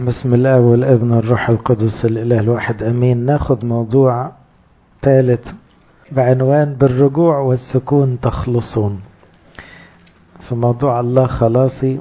بسم الله والابن والروح القدس الإله الواحد أمين ناخد موضوع ثالث بعنوان بالرجوع والسكون تخلصون في موضوع الله خلاصي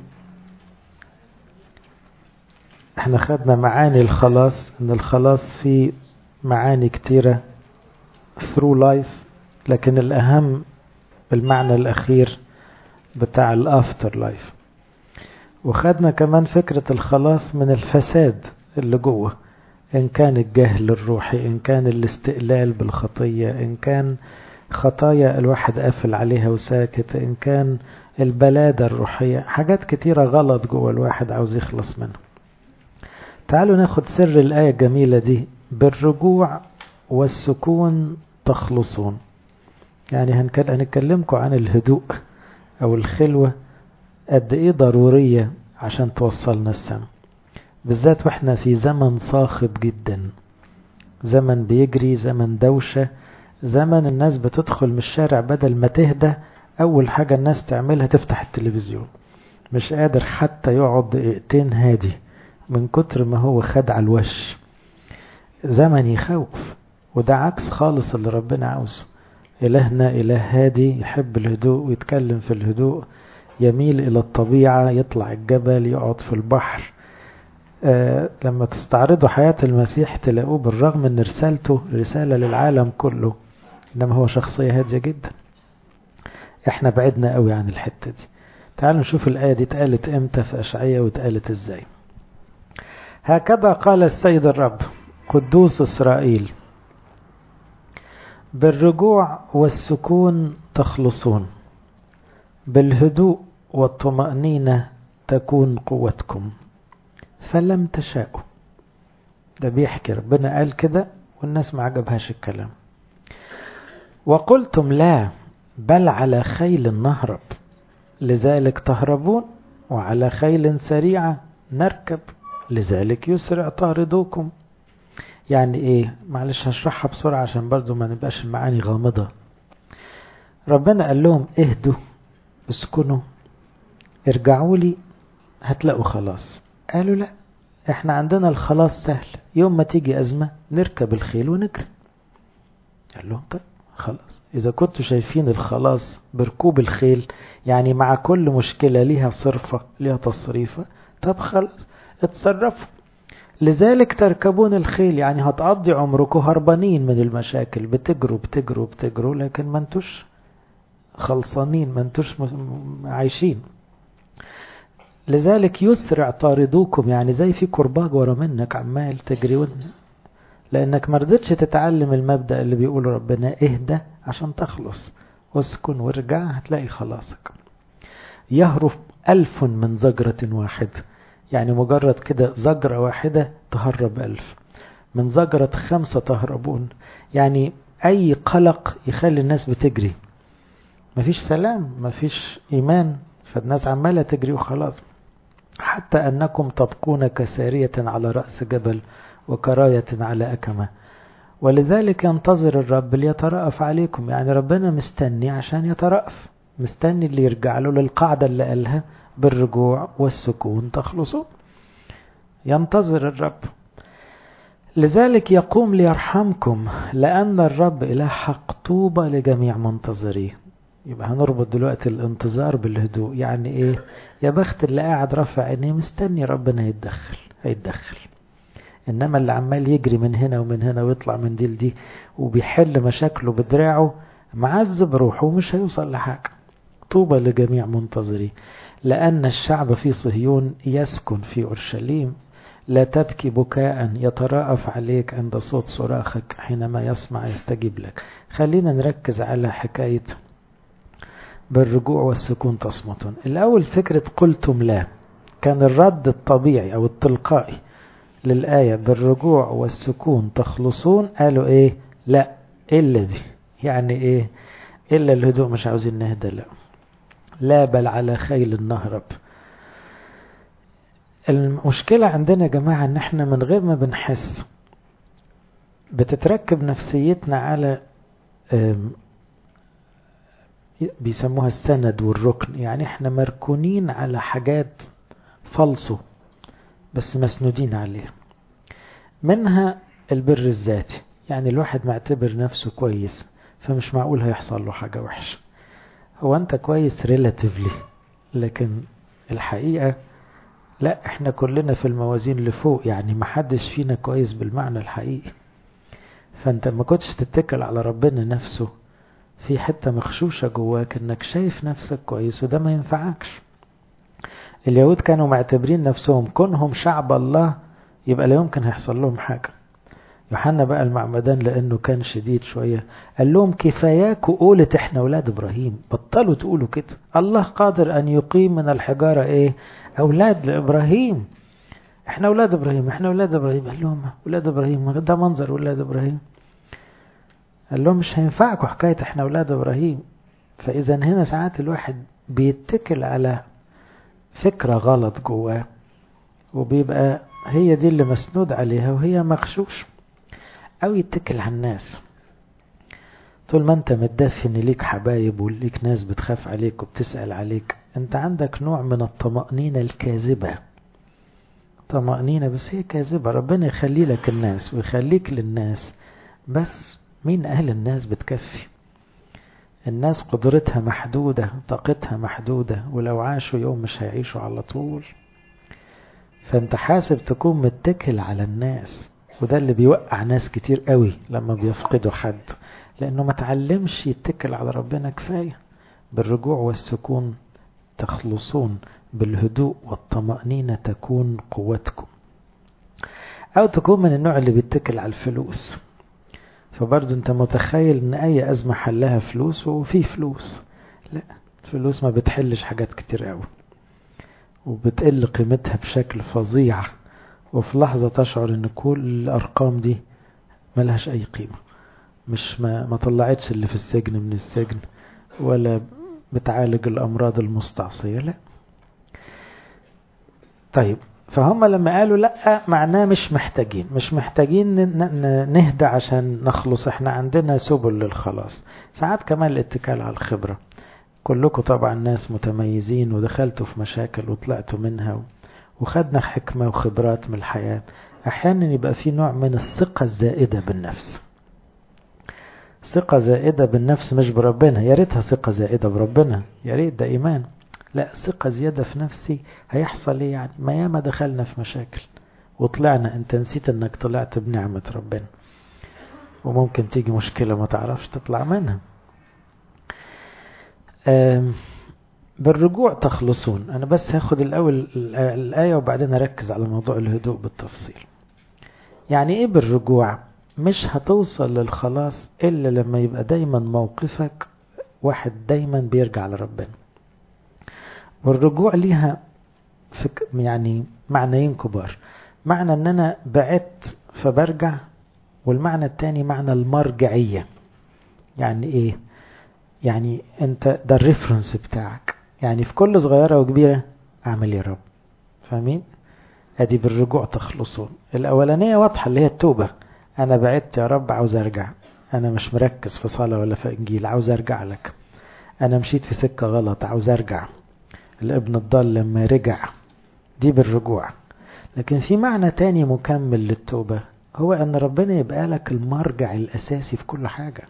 احنا خدنا معاني الخلاص ان الخلاص فيه معاني كتيرة through life لكن الأهم المعنى الأخير بتاع الافter لايف وخدنا كمان فكرة الخلاص من الفساد اللي جوه إن كان الجهل الروحي إن كان الاستقلال بالخطية إن كان خطايا الواحد قافل عليها وساكت إن كان البلادة الروحية حاجات كتيرة غلط جوه الواحد عاوز يخلص منها تعالوا ناخد سر الآية الجميلة دي بالرجوع والسكون تخلصون يعني هنكلمكم عن الهدوء أو الخلوة قد إيه ضرورية عشان توصلنا السما بالذات وإحنا في زمن صاخب جدا زمن بيجري زمن دوشة زمن الناس بتدخل من الشارع بدل ما تهدى أول حاجة الناس تعملها تفتح التلفزيون مش قادر حتى يقعد دقيقتين هادي من كتر ما هو خد على الوش زمن يخوف وده عكس خالص اللي ربنا عاوزه إلهنا إله هادي يحب الهدوء ويتكلم في الهدوء يميل إلى الطبيعة يطلع الجبل يقعد في البحر آه لما تستعرضوا حياة المسيح تلاقوه بالرغم أن رسالته رسالة للعالم كله إنما هو شخصية هادية جدا احنا بعدنا قوي عن الحتة دي تعالوا نشوف الآية دي اتقالت امتى في أشعية واتقالت ازاي هكذا قال السيد الرب قدوس إسرائيل بالرجوع والسكون تخلصون بالهدوء والطمأنينة تكون قوتكم فلم تشاءوا ده بيحكي ربنا قال كده والناس ما عجبهاش الكلام وقلتم لا بل على خيل نهرب لذلك تهربون وعلى خيل سريعة نركب لذلك يسرع طاردوكم يعني ايه معلش هشرحها بسرعة عشان برضو ما نبقاش المعاني غامضة ربنا قال لهم اهدوا اسكنوا ارجعوا لي هتلاقوا خلاص قالوا لا احنا عندنا الخلاص سهل يوم ما تيجي أزمة نركب الخيل ونجري قال لهم طيب خلاص إذا كنتوا شايفين الخلاص بركوب الخيل يعني مع كل مشكلة ليها صرفة ليها تصريفة طب خلاص اتصرفوا لذلك تركبون الخيل يعني هتقضي عمركم هربانين من المشاكل بتجروا بتجروا بتجروا لكن ما انتوش خلصانين ما انتوش عايشين لذلك يسرع طاردوكم يعني زي في كرباج ورا منك عمال تجري لانك ما رضيتش تتعلم المبدأ اللي بيقول ربنا اهدى عشان تخلص واسكن وارجع هتلاقي خلاصك يهرب ألف من زجرة واحدة يعني مجرد كده زجرة واحدة تهرب ألف من زجرة خمسة تهربون يعني أي قلق يخلي الناس بتجري مفيش سلام مفيش إيمان فالناس عمالة تجري وخلاص حتى أنكم تبقون كسارية على رأس جبل وكراية على أكمة ولذلك ينتظر الرب ليترأف عليكم يعني ربنا مستني عشان يترأف مستني اللي يرجع له للقاعدة اللي قالها بالرجوع والسكون تخلصوا ينتظر الرب لذلك يقوم ليرحمكم لأن الرب إله حق طوبى لجميع منتظريه يبقى هنربط دلوقتي الانتظار بالهدوء يعني ايه يا بخت اللي قاعد رافع عينيه مستني ربنا يتدخل هيتدخل انما اللي عمال يجري من هنا ومن هنا ويطلع من دي لدي وبيحل مشاكله بدراعه معذب روحه ومش هيوصل لحاجه طوبى لجميع منتظريه لأن الشعب في صهيون يسكن في أورشليم لا تبكي بكاء يتراءف عليك عند صوت صراخك حينما يسمع يستجيب لك خلينا نركز على حكاية بالرجوع والسكون تصمتون الأول فكرة قلتم لا كان الرد الطبيعي أو التلقائي للآية بالرجوع والسكون تخلصون قالوا إيه لا إلا دي يعني إيه إلا الهدوء مش عاوزين نهدى لا لا بل على خيل النهرب المشكلة عندنا يا جماعة ان احنا من غير ما بنحس بتتركب نفسيتنا على بيسموها السند والركن يعني احنا مركونين على حاجات فالصو بس مسنودين عليها منها البر الذاتي يعني الواحد معتبر نفسه كويس فمش معقول هيحصل له حاجة وحشة هو انت كويس ريلاتيفلي لكن الحقيقة لا احنا كلنا في الموازين لفوق يعني محدش فينا كويس بالمعنى الحقيقي فانت ما كنتش تتكل على ربنا نفسه في حتة مخشوشة جواك انك شايف نفسك كويس وده ما ينفعكش اليهود كانوا معتبرين نفسهم كونهم شعب الله يبقى لا يمكن هيحصل لهم حاجة يوحنا بقى المعمدان لانه كان شديد شوية قال لهم كفاياكوا قولة احنا اولاد ابراهيم بطلوا تقولوا كده الله قادر ان يقيم من الحجارة ايه اولاد لابراهيم احنا اولاد ابراهيم احنا اولاد ابراهيم قال لهم اولاد ابراهيم ده منظر اولاد ابراهيم قال لهم مش هينفعكم حكاية احنا اولاد ابراهيم فاذا هنا ساعات الواحد بيتكل على فكرة غلط جواه وبيبقى هي دي اللي مسنود عليها وهي مغشوش او يتكل على الناس طول ما انت متدفن ليك حبايب وليك ناس بتخاف عليك وبتسأل عليك انت عندك نوع من الطمأنينة الكاذبة طمأنينة بس هي كاذبة ربنا يخلي لك الناس ويخليك للناس بس مين أهل الناس بتكفي الناس قدرتها محدودة طاقتها محدودة ولو عاشوا يوم مش هيعيشوا على طول فانت حاسب تكون متكل على الناس وده اللي بيوقع ناس كتير قوي لما بيفقدوا حد لانه ما تعلمش يتكل على ربنا كفاية بالرجوع والسكون تخلصون بالهدوء والطمأنينة تكون قوتكم او تكون من النوع اللي بيتكل على الفلوس فبرضه انت متخيل ان اي ازمة حلها فلوس وفي فلوس لا الفلوس ما بتحلش حاجات كتير قوي وبتقل قيمتها بشكل فظيع وفي لحظة تشعر ان كل الارقام دي ملهاش اي قيمة مش ما, ما طلعتش اللي في السجن من السجن ولا بتعالج الامراض المستعصية لا طيب فهم لما قالوا لا معناه مش محتاجين مش محتاجين نهدى عشان نخلص احنا عندنا سبل للخلاص ساعات كمان الاتكال على الخبرة كلكم طبعا ناس متميزين ودخلتوا في مشاكل وطلعتوا منها وخدنا حكمة وخبرات من الحياة احيانا يبقى في نوع من الثقة الزائدة بالنفس ثقة زائدة بالنفس مش بربنا يا ريتها ثقة زائدة بربنا يا ريت ده ايمان لا ثقة زيادة في نفسي هيحصل ايه يعني ما ياما دخلنا في مشاكل وطلعنا انت نسيت انك طلعت بنعمة ربنا وممكن تيجي مشكلة ما تعرفش تطلع منها بالرجوع تخلصون انا بس هاخد الاول الايه وبعدين اركز على موضوع الهدوء بالتفصيل يعني ايه بالرجوع مش هتوصل للخلاص الا لما يبقى دايما موقفك واحد دايما بيرجع لربنا والرجوع ليها فك يعني معنيين كبار معنى ان انا بعدت فبرجع والمعنى التاني معنى المرجعية يعني ايه يعني انت ده الريفرنس بتاعك يعني في كل صغيرة وكبيرة اعمل يا رب فاهمين ادي بالرجوع تخلصون الاولانية واضحة اللي هي التوبة انا بعدت يا رب عاوز ارجع انا مش مركز في صلاة ولا في انجيل عاوز ارجع لك انا مشيت في سكة غلط عاوز ارجع الابن الضال لما رجع دي بالرجوع لكن في معنى تاني مكمل للتوبة هو ان ربنا يبقى لك المرجع الاساسي في كل حاجة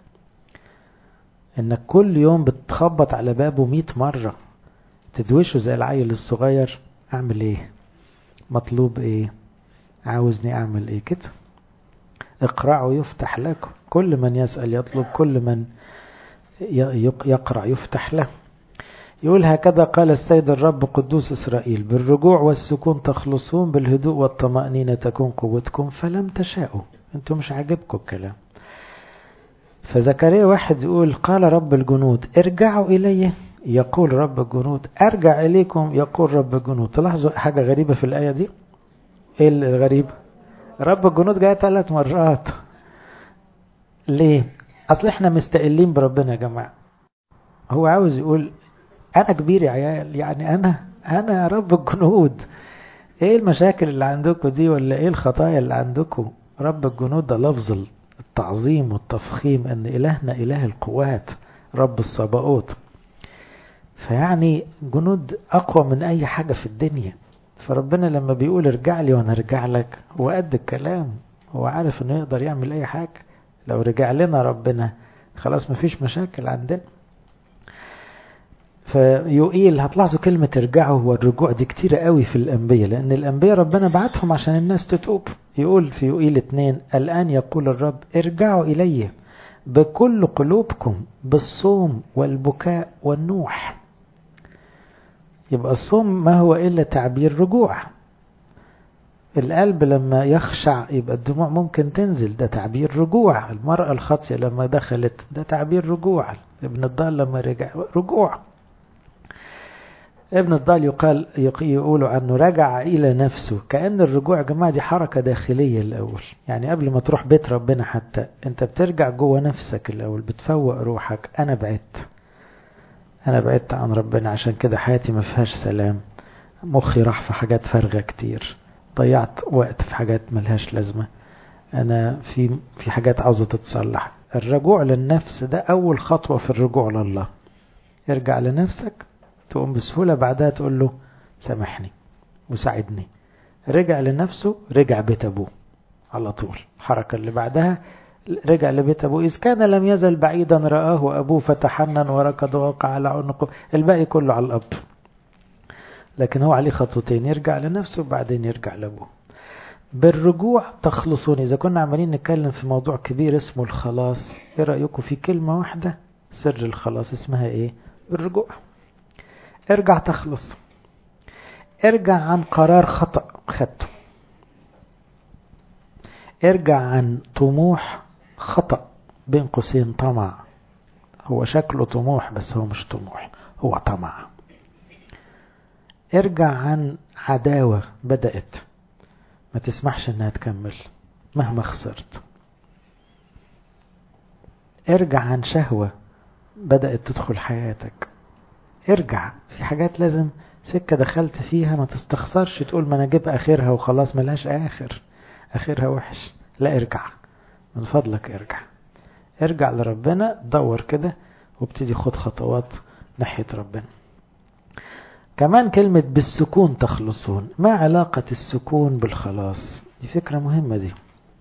انك كل يوم بتخبط على بابه مئة مرة تدوشه زي العيل الصغير اعمل ايه مطلوب ايه عاوزني اعمل ايه كده اقرعوا يفتح لكم كل من يسأل يطلب كل من يقرع يفتح له يقول هكذا قال السيد الرب قدوس إسرائيل بالرجوع والسكون تخلصون بالهدوء والطمأنينة تكون قوتكم فلم تشاءوا انتم مش عاجبكم الكلام فزكريا واحد يقول قال رب الجنود ارجعوا إلي يقول رب الجنود ارجع إليكم يقول رب الجنود تلاحظوا حاجة غريبة في الآية دي ايه الغريب رب الجنود جاء ثلاث مرات ليه اصل احنا مستقلين بربنا يا جماعة هو عاوز يقول انا كبير يا عيال يعني انا انا رب الجنود ايه المشاكل اللي عندكم دي ولا ايه الخطايا اللي عندكم رب الجنود ده لفظ التعظيم والتفخيم ان الهنا اله القوات رب الصباؤوت فيعني جنود اقوى من اي حاجة في الدنيا فربنا لما بيقول ارجع لي وانا ارجع لك هو قد الكلام هو عارف انه يقدر يعمل اي حاجة لو رجع لنا ربنا خلاص مفيش مشاكل عندنا فيقيل هتلاحظوا كلمة ارجعوا والرجوع دي كتيرة قوي في الأنبياء لأن الأنبياء ربنا بعتهم عشان الناس تتوب يقول في يقيل اتنين الآن يقول الرب ارجعوا إلي بكل قلوبكم بالصوم والبكاء والنوح يبقى الصوم ما هو إلا تعبير رجوع القلب لما يخشع يبقى الدموع ممكن تنزل ده تعبير رجوع المرأة الخاطية لما دخلت ده تعبير رجوع ابن الضال لما رجع رجوع ابن الضال يقال يقولوا عنه رجع إلى نفسه كأن الرجوع يا جماعة دي حركة داخلية الأول يعني قبل ما تروح بيت ربنا حتى أنت بترجع جوه نفسك الأول بتفوق روحك أنا بعدت أنا بعدت عن ربنا عشان كده حياتي ما فيهاش سلام مخي راح في حاجات فارغة كتير ضيعت وقت في حاجات ملهاش لازمة أنا في في حاجات عاوزة تتصلح الرجوع للنفس ده أول خطوة في الرجوع لله ارجع لنفسك تقوم بسهولة بعدها تقول له سامحني وساعدني رجع لنفسه رجع بيت أبوه على طول الحركة اللي بعدها رجع لبيت أبوه إذ كان لم يزل بعيدا رآه أبوه فتحنن وركض ووقع على عنقه الباقي كله على الأب لكن هو عليه خطوتين يرجع لنفسه وبعدين يرجع لأبوه بالرجوع تخلصون إذا كنا عمالين نتكلم في موضوع كبير اسمه الخلاص إيه رأيكم في كلمة واحدة سر الخلاص اسمها إيه الرجوع ارجع تخلص ارجع عن قرار خطأ خدته ارجع عن طموح خطأ بين قوسين طمع هو شكله طموح بس هو مش طموح هو طمع ارجع عن عداوة بدأت ما تسمحش انها تكمل مهما خسرت ارجع عن شهوة بدأت تدخل حياتك ارجع في حاجات لازم سكة دخلت فيها ما تستخسرش تقول ما انا اجيب اخرها وخلاص ملهاش اخر اخرها وحش لا ارجع من فضلك ارجع ارجع لربنا دور كده وابتدي خد خطوات ناحية ربنا كمان كلمة بالسكون تخلصون ما علاقة السكون بالخلاص دي فكرة مهمة دي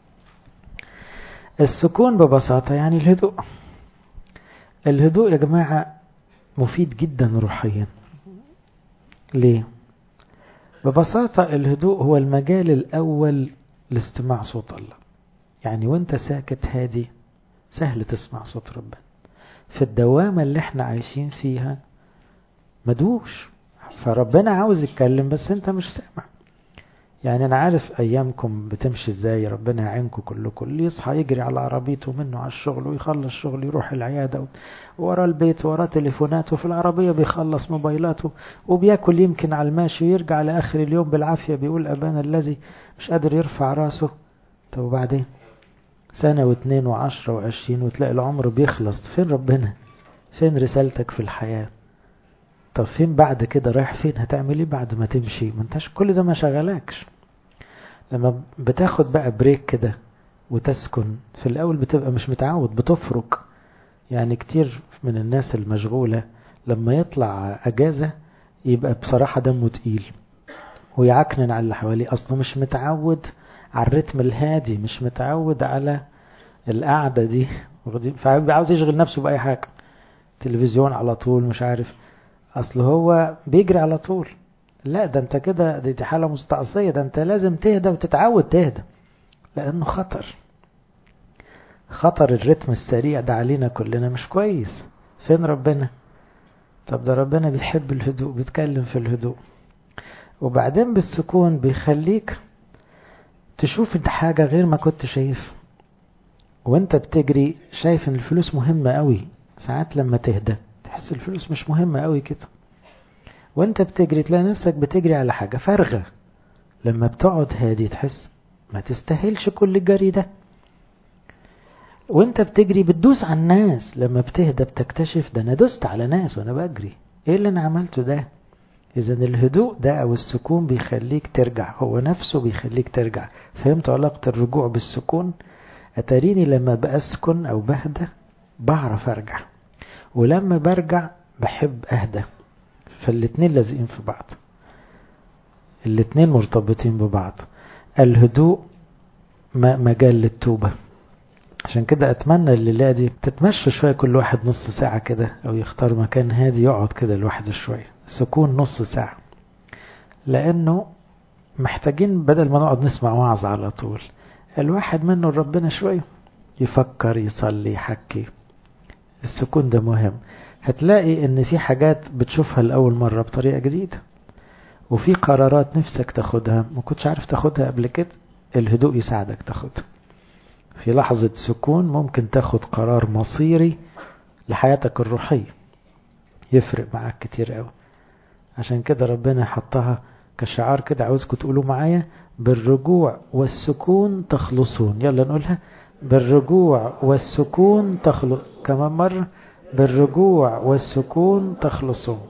السكون ببساطة يعني الهدوء الهدوء يا جماعة مفيد جدا روحيا ليه ببساطة الهدوء هو المجال الأول لاستماع صوت الله يعني وانت ساكت هادي سهل تسمع صوت ربنا في الدوامة اللي احنا عايشين فيها مدوش فربنا عاوز يتكلم بس انت مش سامع يعني انا عارف ايامكم بتمشي ازاي ربنا يعينكم كلكم اللي يصحى يجري على عربيته منه على الشغل ويخلص شغل يروح العيادة ورا البيت ورا تليفوناته في العربية بيخلص موبايلاته وبياكل يمكن على الماشي ويرجع لآخر اليوم بالعافية بيقول أبانا الذي مش قادر يرفع راسه طب وبعدين سنة واثنين وعشرة وعشرين وتلاقي العمر بيخلص فين ربنا فين رسالتك في الحياة طب فين بعد كده رايح فين هتعمل ايه بعد ما تمشي ما انتش كل ده ما شغلاكش لما بتاخد بقى بريك كده وتسكن في الاول بتبقى مش متعود بتفرك يعني كتير من الناس المشغولة لما يطلع اجازة يبقى بصراحة دمه تقيل ويعكنن على اللي حواليه اصله مش متعود على الرتم الهادي مش متعود على القعدة دي فعاوز يشغل نفسه بأي حاجة تلفزيون على طول مش عارف اصل هو بيجري على طول لا ده انت كده دي, دي حالة مستعصية ده انت لازم تهدى وتتعود تهدى لانه خطر خطر الرتم السريع ده علينا كلنا مش كويس فين ربنا طب ده ربنا بيحب الهدوء بيتكلم في الهدوء وبعدين بالسكون بيخليك تشوف انت حاجة غير ما كنت شايف وانت بتجري شايف ان الفلوس مهمة قوي ساعات لما تهدى تحس الفلوس مش مهمة قوي كده وانت بتجري تلاقي نفسك بتجري على حاجة فارغة لما بتقعد هادي تحس ما تستاهلش كل الجري ده وانت بتجري بتدوس على الناس لما بتهدى بتكتشف ده انا دوست على ناس وانا بجري ايه اللي انا عملته ده اذا الهدوء ده او السكون بيخليك ترجع هو نفسه بيخليك ترجع فهمت علاقة الرجوع بالسكون اتاريني لما بأسكن او بهدى بعرف ارجع ولما برجع بحب اهدى فالاتنين لازقين في بعض الاتنين مرتبطين ببعض الهدوء مجال للتوبة عشان كده اتمنى الليلة دي تتمشى شوية كل واحد نص ساعة كده او يختار مكان هادي يقعد كده لوحده شوية سكون نص ساعة لانه محتاجين بدل ما نقعد نسمع وعظ على طول الواحد منه ربنا شوية يفكر يصلي يحكي السكون ده مهم هتلاقي ان في حاجات بتشوفها لأول مرة بطريقة جديدة وفي قرارات نفسك تاخدها ما كنتش عارف تاخدها قبل كده الهدوء يساعدك تاخدها في لحظة سكون ممكن تاخد قرار مصيري لحياتك الروحية يفرق معاك كتير قوي عشان كده ربنا حطها كشعار كده عاوزكم تقولوا معايا بالرجوع والسكون تخلصون يلا نقولها بالرجوع والسكون تخلص كمان مرة بالرجوع والسكون تخلصون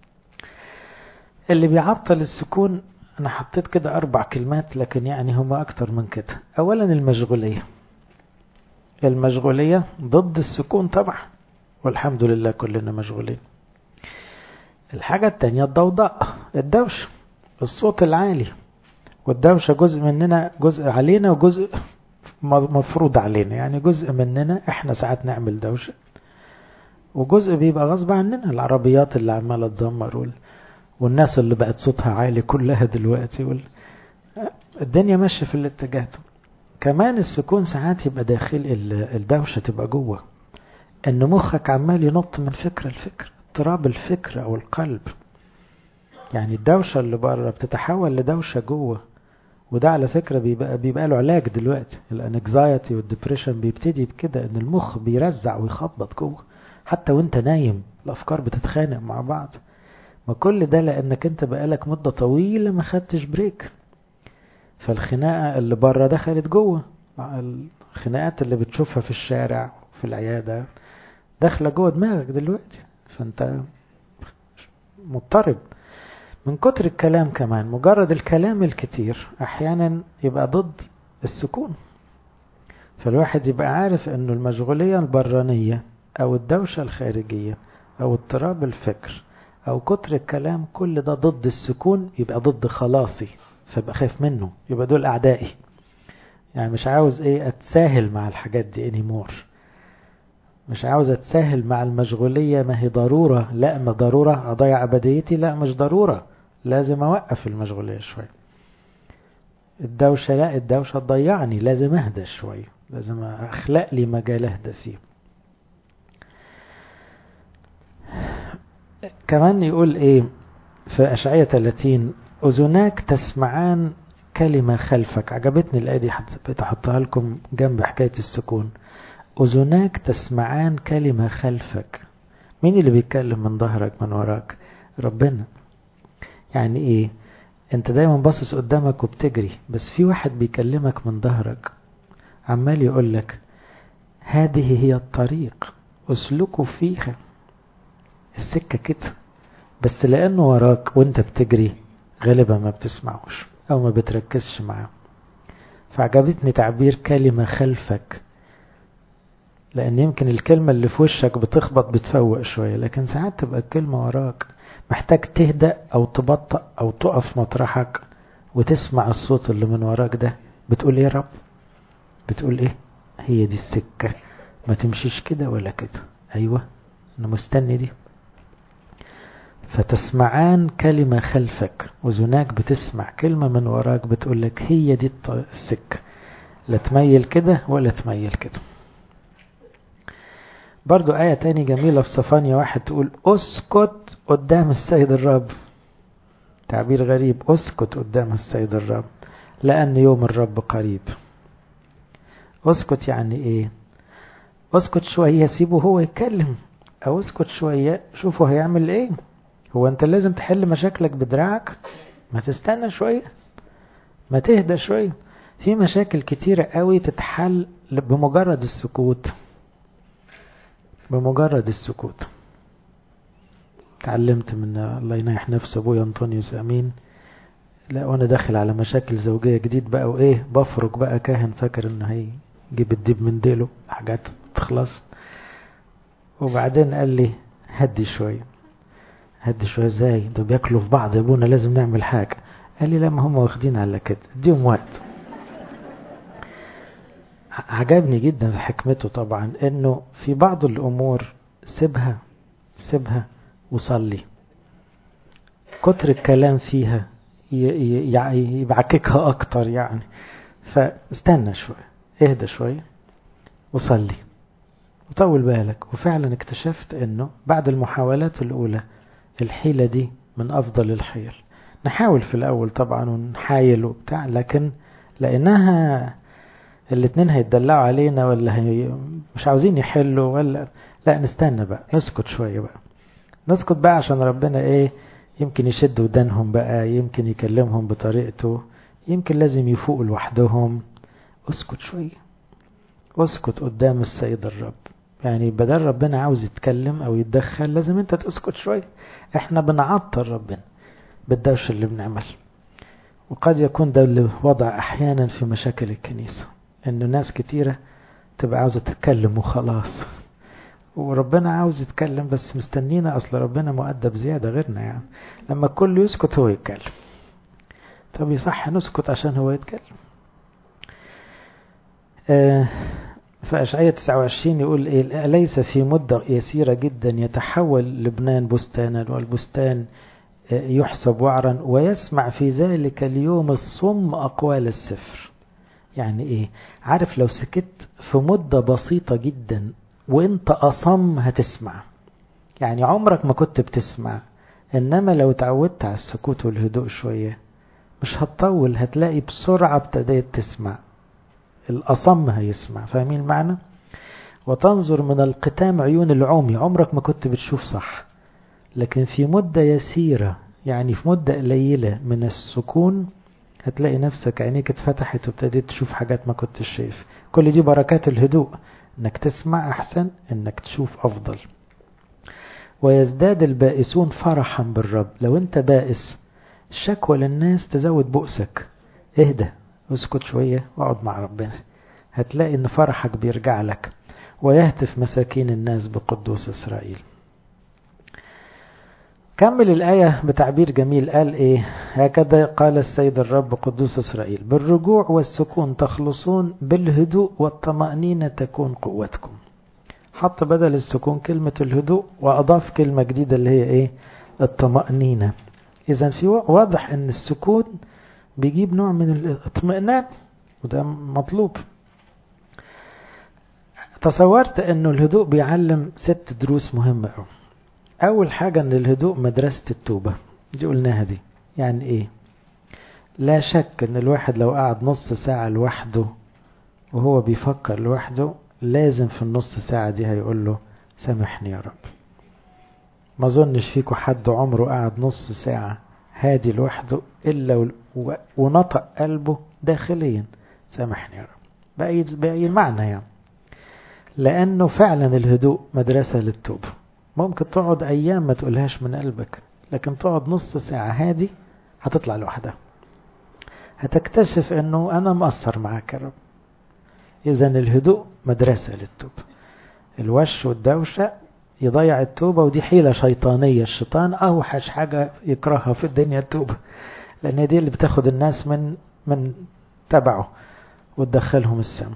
اللي بيعطل السكون انا حطيت كده اربع كلمات لكن يعني هما اكتر من كده اولا المشغولية المشغولية ضد السكون طبعا والحمد لله كلنا مشغولين الحاجة التانية الضوضاء الدوشة الصوت العالي والدوشة جزء مننا جزء علينا وجزء مفروض علينا يعني جزء مننا احنا ساعات نعمل دوشة وجزء بيبقى غصب عننا العربيات اللي عمالة تزمر وال... والناس اللي بقت صوتها عالي كلها دلوقتي وال... الدنيا ماشية في الاتجاه ده كمان السكون ساعات يبقى داخل الدوشة تبقى جوه ان مخك عمال ينط من فكرة لفكرة اضطراب الفكر او القلب يعني الدوشة اللي بره بتتحول لدوشة جوه وده على فكرة بيبقى, بيبقى له علاج دلوقتي الانكزايتي والدبريشن بيبتدي بكده ان المخ بيرزع ويخبط جوه حتى وانت نايم الافكار بتتخانق مع بعض ما كل ده لانك انت بقالك مدة طويلة ما خدتش بريك فالخناقة اللي بره دخلت جوه الخناقات اللي بتشوفها في الشارع في العيادة داخلة جوه دماغك دلوقتي فانت مضطرب من كتر الكلام كمان مجرد الكلام الكتير احيانا يبقى ضد السكون فالواحد يبقى عارف انه المشغولية البرانية او الدوشة الخارجية او اضطراب الفكر او كتر الكلام كل ده ضد السكون يبقى ضد خلاصي فبقى خايف منه يبقى دول اعدائي يعني مش عاوز ايه اتساهل مع الحاجات دي انيمور مش عاوز اتساهل مع المشغولية ما هي ضرورة لا ما ضرورة اضيع ابديتي لا مش ضرورة لازم اوقف المشغولية شوية الدوشة لا الدوشة تضيعني لازم اهدى شوية لازم اخلق لي مجال اهدى فيه كمان يقول ايه في اشعية 30 اذناك تسمعان كلمة خلفك عجبتني الآية دي حبيت أحطها لكم جنب حكاية السكون أذناك تسمعان كلمة خلفك مين اللي بيتكلم من ظهرك من وراك ربنا يعني ايه انت دايما باصص قدامك وبتجري بس في واحد بيكلمك من ظهرك عمال يقول لك هذه هي الطريق اسلكوا فيها السكة كده بس لانه وراك وانت بتجري غالبا ما بتسمعوش او ما بتركزش معاه فعجبتني تعبير كلمة خلفك لان يمكن الكلمة اللي في وشك بتخبط بتفوق شوية لكن ساعات تبقى الكلمة وراك محتاج تهدأ او تبطأ او تقف مطرحك وتسمع الصوت اللي من وراك ده بتقول ايه يا رب بتقول ايه هي دي السكة ما تمشيش كده ولا كده ايوه انا مستني دي فتسمعان كلمة خلفك وزناك بتسمع كلمة من وراك بتقول لك هي دي السكة لا تميل كده ولا تميل كده برضو آية تاني جميلة في صفانيا واحد تقول اسكت قدام السيد الرب تعبير غريب اسكت قدام السيد الرب لأن يوم الرب قريب اسكت يعني ايه اسكت شوية سيبه هو يتكلم او اسكت شوية شوفوا هيعمل ايه هو انت لازم تحل مشاكلك بدراعك ما تستنى شوية ما تهدى شوية في مشاكل كتيرة قوي تتحل بمجرد السكوت بمجرد السكوت تعلمت من الله ينيح نفسه ابويا انطونيوس امين لا وانا داخل على مشاكل زوجية جديد بقى وايه بفرك بقى كاهن فاكر انه هيجيب الديب من ديله حاجات تخلص وبعدين قال لي هدي شوية هدي شوية ازاي ده بياكلوا في بعض يا ابونا لازم نعمل حاجة قال لي لما هم واخدين على كده اديهم وقت عجبني جدا في حكمته طبعا انه في بعض الامور سيبها سيبها وصلي كتر الكلام فيها يبعككها اكتر يعني فاستنى شوية اهدى شوية وصلي وطول بالك وفعلا اكتشفت انه بعد المحاولات الاولى الحيلة دي من افضل الحيل نحاول في الاول طبعا ونحايل وبتاع لكن لانها الاتنين هيتدلعوا علينا ولا هي مش عاوزين يحلوا ولا لا نستنى بقى نسكت شوية بقى نسكت بقى عشان ربنا ايه يمكن يشد ودانهم بقى يمكن يكلمهم بطريقته يمكن لازم يفوقوا لوحدهم اسكت شوية اسكت قدام السيد الرب يعني بدل ربنا عاوز يتكلم او يتدخل لازم انت تسكت شوية احنا بنعطل ربنا بالدوش اللي بنعمل وقد يكون ده اللي وضع احيانا في مشاكل الكنيسة انه ناس كتيرة تبقى عاوزة تتكلم وخلاص وربنا عاوز يتكلم بس مستنينا اصل ربنا مؤدب زيادة غيرنا يعني لما الكل يسكت هو يتكلم طب يصح نسكت عشان هو يتكلم آه فأشعية 29 يقول إيه ليس في مدة يسيرة جدا يتحول لبنان بستانا والبستان يحسب وعرا ويسمع في ذلك اليوم الصم أقوال السفر يعني إيه عارف لو سكت في مدة بسيطة جدا وانت أصم هتسمع يعني عمرك ما كنت بتسمع إنما لو تعودت على السكوت والهدوء شوية مش هتطول هتلاقي بسرعة ابتديت تسمع الأصم هيسمع فاهمين المعنى وتنظر من القتام عيون العمي عمرك ما كنت بتشوف صح لكن في مدة يسيرة يعني في مدة قليلة من السكون هتلاقي نفسك عينيك اتفتحت وابتديت تشوف حاجات ما كنتش شايف كل دي بركات الهدوء انك تسمع احسن انك تشوف افضل ويزداد البائسون فرحا بالرب لو انت بائس الشكوى للناس تزود بؤسك اهدى اسكت شوية واقعد مع ربنا هتلاقي ان فرحك بيرجع لك ويهتف مساكين الناس بقدوس اسرائيل كمل الآية بتعبير جميل قال إيه هكذا قال السيد الرب قدوس إسرائيل بالرجوع والسكون تخلصون بالهدوء والطمأنينة تكون قوتكم حط بدل السكون كلمة الهدوء وأضاف كلمة جديدة اللي هي إيه الطمأنينة إذا في واضح أن السكون بيجيب نوع من الاطمئنان وده مطلوب تصورت أنه الهدوء بيعلم ست دروس مهمة أوي أول حاجة أن الهدوء مدرسة التوبة دي قلناها دي يعني إيه لا شك أن الواحد لو قعد نص ساعة لوحده وهو بيفكر لوحده لازم في النص ساعة دي هيقول له سامحني يا رب ما ظنش فيكم حد عمره قعد نص ساعة هادي لوحده إلا ونطق قلبه داخليا سامحني يا رب بأي, بأي معنى يعني لأنه فعلا الهدوء مدرسة للتوبة ممكن تقعد أيام ما تقولهاش من قلبك لكن تقعد نص ساعة هادي هتطلع لوحدها هتكتشف أنه أنا مقصر معاك يا رب إذا الهدوء مدرسة للتوبة الوش والدوشة يضيع التوبة ودي حيلة شيطانية الشيطان أوحش حاجة يكرهها في الدنيا التوبة لأن دي اللي بتاخد الناس من من تبعه وتدخلهم السم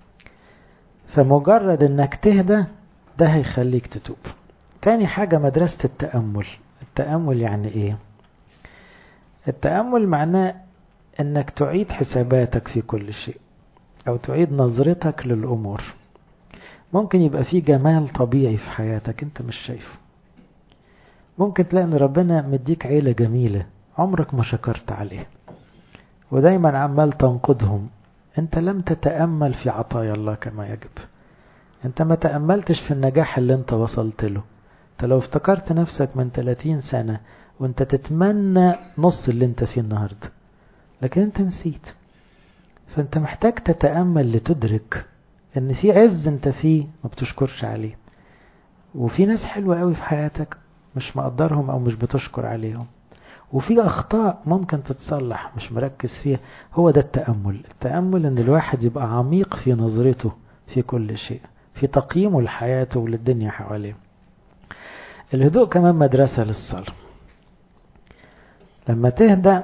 فمجرد انك تهدى ده هيخليك تتوب تاني حاجة مدرسة التأمل التأمل يعني ايه التأمل معناه انك تعيد حساباتك في كل شيء او تعيد نظرتك للامور ممكن يبقى في جمال طبيعي في حياتك انت مش شايفه ممكن تلاقي ان ربنا مديك عيلة جميلة عمرك ما شكرت عليه ودايما عمال تنقدهم انت لم تتأمل في عطايا الله كما يجب انت ما تأملتش في النجاح اللي انت وصلت له انت لو افتكرت نفسك من 30 سنة وانت تتمنى نص اللي انت فيه النهاردة لكن انت نسيت فانت محتاج تتأمل لتدرك ان في عز انت فيه ما بتشكرش عليه وفي ناس حلوة قوي في حياتك مش مقدرهم او مش بتشكر عليهم وفي اخطاء ممكن تتصلح مش مركز فيها هو ده التأمل التأمل ان الواحد يبقى عميق في نظرته في كل شيء في تقييمه لحياته وللدنيا حواليه الهدوء كمان مدرسة للصلاة لما تهدى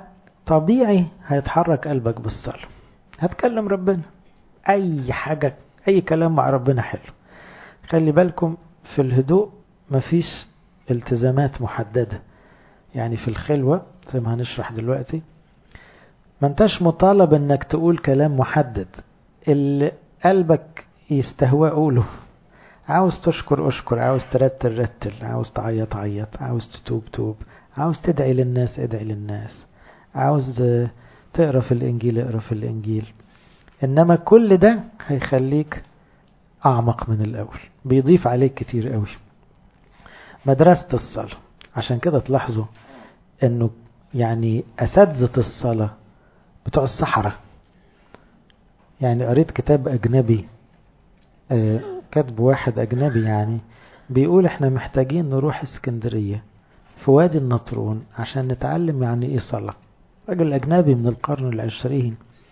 طبيعي هيتحرك قلبك بالصلاة هتكلم ربنا أي حاجة أي كلام مع ربنا حلو خلي بالكم في الهدوء مفيش التزامات محددة يعني في الخلوة زي ما هنشرح دلوقتي ما انتش مطالب انك تقول كلام محدد اللي قلبك يستهوى قوله عاوز تشكر اشكر عاوز ترتل رتل عاوز تعيط عيط عاوز تتوب توب عاوز تدعي للناس ادعي للناس عاوز تقرا في الانجيل اقرا في الانجيل انما كل ده هيخليك اعمق من الاول بيضيف عليك كتير قوي مدرسة الصلاة عشان كده تلاحظوا انه يعني اساتذة الصلاة بتوع الصحراء يعني قريت كتاب اجنبي آه كاتب واحد اجنبي يعني بيقول احنا محتاجين نروح اسكندرية في وادي النطرون عشان نتعلم يعني ايه صلاة راجل اجنبي من القرن العشرين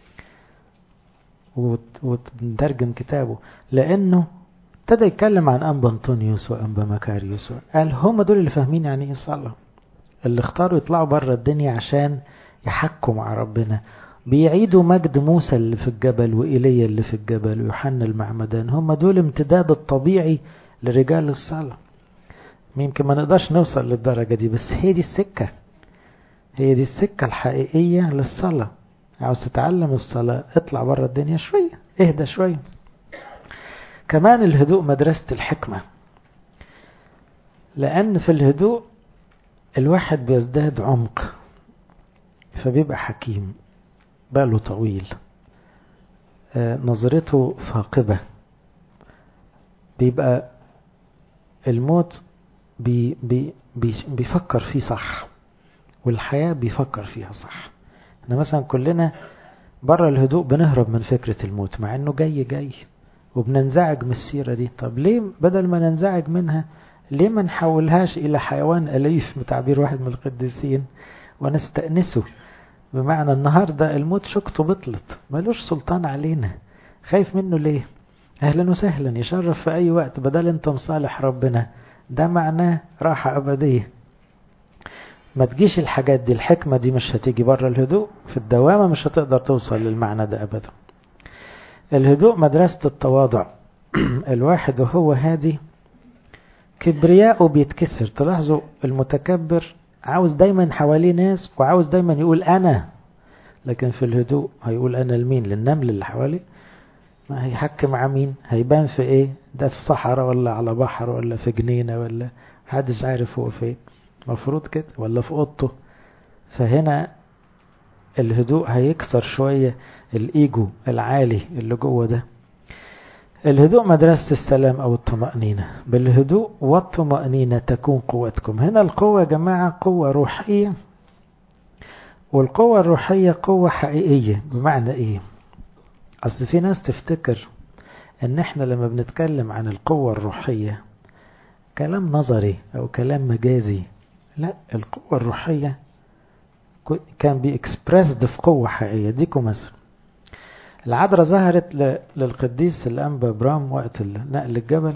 وترجم كتابه لانه ابتدى يتكلم عن انبا انطونيوس وانبا مكاريوس قال هم دول اللي فاهمين يعني ايه صلاة اللي اختاروا يطلعوا بره الدنيا عشان يحكوا مع ربنا بيعيدوا مجد موسى اللي في الجبل وإيليا اللي في الجبل ويوحنا المعمدان هم دول امتداد الطبيعي لرجال الصلاة يمكن ما نقدرش نوصل للدرجة دي بس هي دي السكة هي دي السكة الحقيقية للصلاة عاوز تتعلم الصلاة اطلع بره الدنيا شوية اهدى شوية كمان الهدوء مدرسة الحكمة لأن في الهدوء الواحد بيزداد عمق فبيبقى حكيم باله طويل آه نظرته ثاقبة بيبقى الموت بي بي بي بيفكر فيه صح والحياة بيفكر فيها صح احنا مثلا كلنا بره الهدوء بنهرب من فكرة الموت مع انه جاي جاي وبننزعج من السيرة دي طب ليه بدل ما ننزعج منها ليه ما نحولهاش الى حيوان أليف بتعبير واحد من القديسين ونستأنسه بمعنى النهاردة الموت شكته بطلت ملوش سلطان علينا خايف منه ليه اهلا وسهلا يشرف في اي وقت بدل انت مصالح ربنا ده معناه راحة ابدية ما تجيش الحاجات دي الحكمة دي مش هتيجي بره الهدوء في الدوامة مش هتقدر توصل للمعنى ده ابدا الهدوء مدرسة التواضع الواحد وهو هادي كبرياءه بيتكسر تلاحظوا المتكبر عاوز دايما حواليه ناس وعاوز دايما يقول أنا لكن في الهدوء هيقول أنا لمين للنمل اللي حواليه ما هيحكم مع مين هيبان في ايه ده في صحراء ولا على بحر ولا في جنينة ولا محدش عارف هو فين مفروض كده ولا في اوضته فهنا الهدوء هيكسر شوية الايجو العالي اللي جوه ده الهدوء مدرسة السلام أو الطمأنينة بالهدوء والطمأنينة تكون قوتكم هنا القوة يا جماعة قوة روحية والقوة الروحية قوة حقيقية بمعنى إيه أصل في ناس تفتكر إن إحنا لما بنتكلم عن القوة الروحية كلام نظري أو كلام مجازي لا القوة الروحية كان بيكسبرسد في قوة حقيقية ديكم مثلا العذراء ظهرت للقديس الأنبا برام وقت نقل الجبل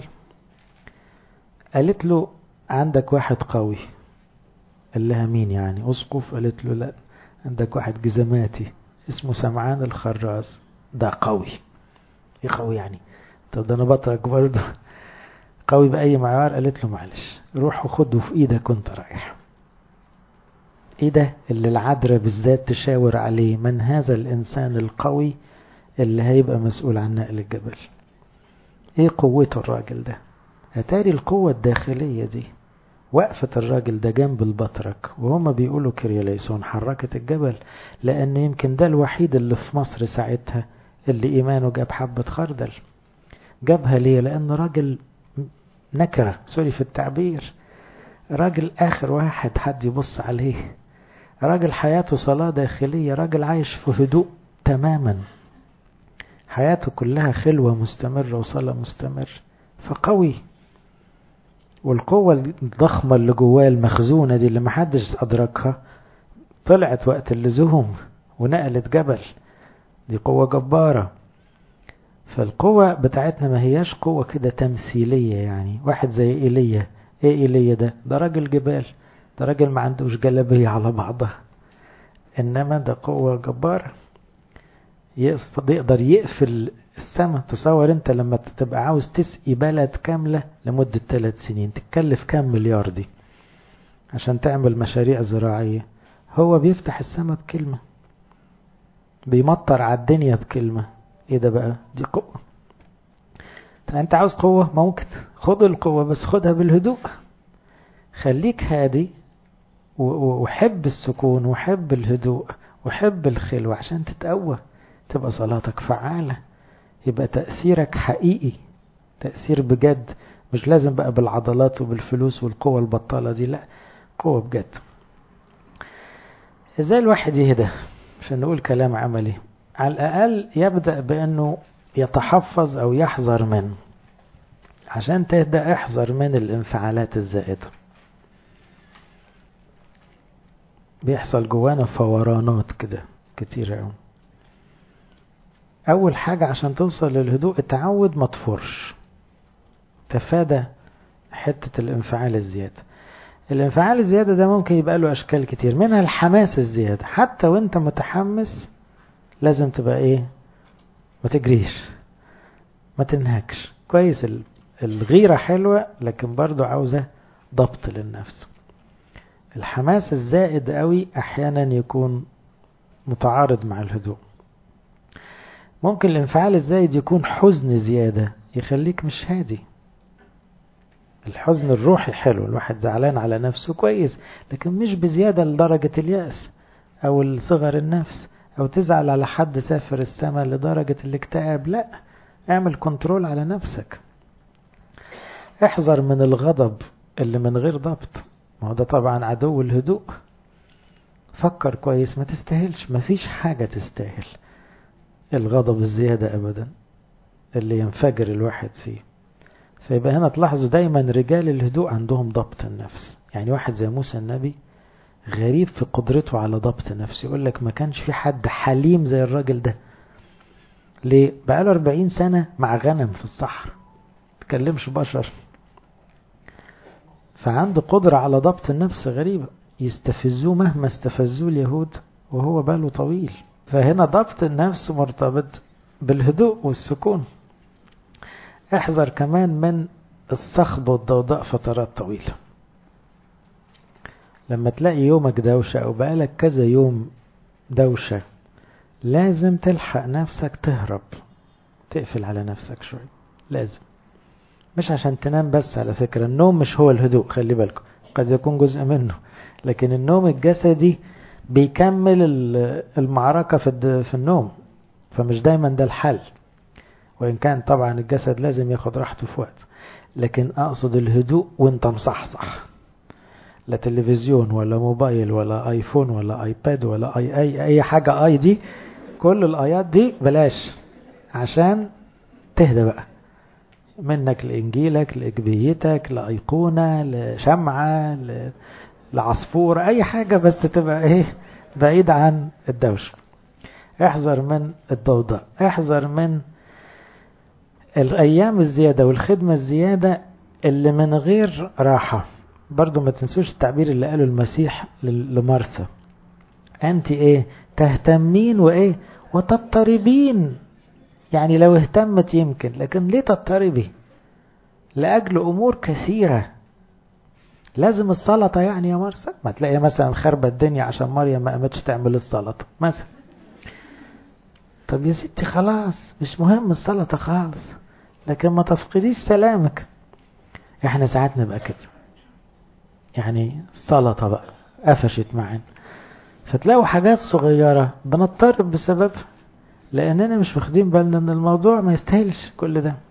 قالت له عندك واحد قوي قال لها مين يعني أسقف قالت له لا عندك واحد جزماتي اسمه سمعان الخراز ده قوي ايه قوي يعني طب ده انا بطرك برضه قوي بأي معيار قالت له معلش روح وخده في ايدك وانت رايح ايه ده اللي العذراء بالذات تشاور عليه من هذا الانسان القوي اللي هيبقى مسؤول عن نقل الجبل ايه قوته الراجل ده اتاري القوة الداخلية دي وقفة الراجل ده جنب البطرك وهما بيقولوا كرياليسون حركت الجبل لأن يمكن ده الوحيد اللي في مصر ساعتها اللي إيمانه جاب حبة خردل جابها ليه لأنه راجل نكرة سوري في التعبير راجل آخر واحد حد يبص عليه راجل حياته صلاة داخلية راجل عايش في هدوء تماما حياته كلها خلوة مستمرة وصلاة مستمر فقوي والقوة الضخمة اللي جواه المخزونة دي اللي محدش أدركها طلعت وقت اللزوم ونقلت جبل دي قوة جبارة فالقوة بتاعتنا ما هياش قوة كده تمثيلية يعني واحد زي إيليا ايه إيليا ده ده راجل جبال ده راجل ما عندوش جلبية على بعضها إنما ده قوة جبارة يقدر يقفل السماء تصور انت لما تبقى عاوز تسقي بلد كاملة لمدة ثلاث سنين تتكلف كام مليار دي عشان تعمل مشاريع زراعية هو بيفتح السماء بكلمة بيمطر على الدنيا بكلمة ايه ده بقى دي قوة انت عاوز قوة ممكن خد القوة بس خدها بالهدوء خليك هادي وحب السكون وحب الهدوء وحب الخلوة عشان تتقوى تبقى صلاتك فعالة يبقى تأثيرك حقيقي تأثير بجد مش لازم بقى بالعضلات وبالفلوس والقوة البطالة دي لا قوة بجد ازاي الواحد يهدى عشان نقول كلام عملي على الأقل يبدأ بأنه يتحفظ أو يحذر منه عشان تهدى احذر من الانفعالات الزائدة بيحصل جوانا فورانات كده كتير قوي أول حاجة عشان توصل للهدوء التعود ما تفرش تفادى حتة الانفعال الزيادة الانفعال الزيادة ده ممكن يبقى له أشكال كتير منها الحماس الزيادة حتى وانت متحمس لازم تبقى ايه ما تجريش ما تنهكش كويس الغيرة حلوة لكن برضو عاوزة ضبط للنفس الحماس الزائد قوي احيانا يكون متعارض مع الهدوء ممكن الانفعال الزايد يكون حزن زيادة يخليك مش هادي الحزن الروحي حلو الواحد زعلان على نفسه كويس لكن مش بزيادة لدرجة اليأس أو الصغر النفس أو تزعل على حد سافر السماء لدرجة الاكتئاب لا اعمل كنترول على نفسك احذر من الغضب اللي من غير ضبط ما هو ده طبعا عدو الهدوء فكر كويس ما تستاهلش ما فيش حاجة تستاهل الغضب الزيادة أبدا اللي ينفجر الواحد فيه فيبقى هنا تلاحظوا دايما رجال الهدوء عندهم ضبط النفس يعني واحد زي موسى النبي غريب في قدرته على ضبط نفسه يقول لك ما كانش في حد حليم زي الراجل ده ليه بقاله 40 سنة مع غنم في الصحراء تكلمش بشر فعنده قدرة على ضبط النفس غريبة يستفزوه مهما استفزوه اليهود وهو باله طويل فهنا ضبط النفس مرتبط بالهدوء والسكون احذر كمان من الصخب والضوضاء فترات طويلة لما تلاقي يومك دوشة أو بقالك كذا يوم دوشة لازم تلحق نفسك تهرب تقفل على نفسك شوي لازم مش عشان تنام بس على فكرة النوم مش هو الهدوء خلي بالكم قد يكون جزء منه لكن النوم الجسدي بيكمل المعركة في النوم فمش دايما ده الحل وإن كان طبعا الجسد لازم ياخد راحته في وقت لكن أقصد الهدوء وانت مصحصح لا تلفزيون ولا موبايل ولا ايفون ولا ايباد ولا اي اي اي حاجة اي دي كل الايات دي بلاش عشان تهدى بقى منك لانجيلك لاجبيتك لايقونة لشمعة لعصفور اي حاجة بس تبقى ايه بعيد عن الدوشة احذر من الضوضاء احذر من الايام الزيادة والخدمة الزيادة اللي من غير راحة برضو ما تنسوش التعبير اللي قاله المسيح لمرثا انت ايه تهتمين وايه وتضطربين يعني لو اهتمت يمكن لكن ليه تضطربي لأجل أمور كثيرة لازم السلطة يعني يا مرسى ما تلاقي مثلا خربة الدنيا عشان مريم ما قامتش تعمل السلطة مثلا طب يا ستي خلاص مش مهم السلطة خالص لكن ما تفقديش سلامك احنا ساعات نبقى كده يعني سلطة بقى قفشت معانا فتلاقوا حاجات صغيرة بنضطرب بسببها لأننا مش واخدين بالنا ان الموضوع ما يستاهلش كل ده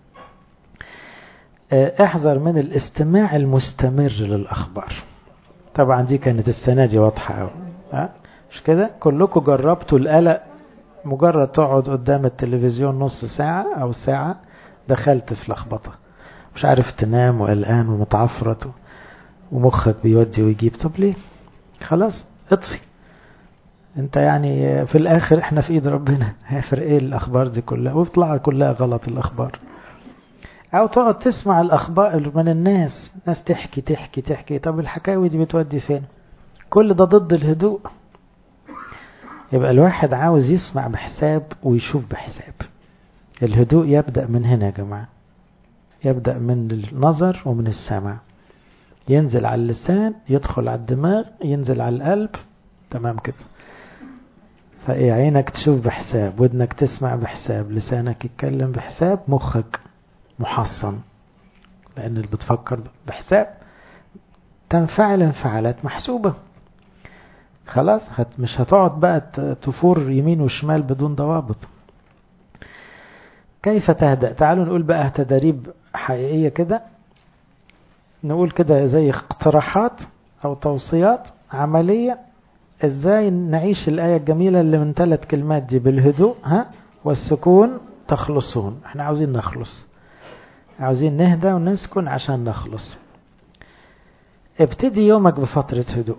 احذر من الاستماع المستمر للأخبار طبعا دي كانت السنة دي واضحة أوي مش كده كلكم جربتوا القلق مجرد تقعد قدام التلفزيون نص ساعة أو ساعة دخلت في لخبطة مش عارف تنام وقلقان ومتعفرت ومخك بيودي ويجيب طب ليه خلاص اطفي انت يعني في الاخر احنا في ايد ربنا هيفرق ايه الاخبار دي كلها وبتطلع كلها غلط الاخبار او تقعد تسمع الاخبار من الناس ناس تحكي تحكي تحكي طب الحكاوي دي بتودي فين كل ده ضد الهدوء يبقى الواحد عاوز يسمع بحساب ويشوف بحساب الهدوء يبدأ من هنا يا جماعة يبدأ من النظر ومن السمع ينزل على اللسان يدخل على الدماغ ينزل على القلب تمام كده فايه عينك تشوف بحساب ودنك تسمع بحساب لسانك يتكلم بحساب مخك محصن لان اللي بتفكر بحساب تنفعل انفعالات محسوبة خلاص هت مش هتقعد بقى تفور يمين وشمال بدون ضوابط كيف تهدأ تعالوا نقول بقى تدريب حقيقية كده نقول كده زي اقتراحات او توصيات عملية ازاي نعيش الآية الجميلة اللي من ثلاث كلمات دي بالهدوء ها والسكون تخلصون احنا عاوزين نخلص عاوزين نهدى ونسكن عشان نخلص ابتدي يومك بفترة هدوء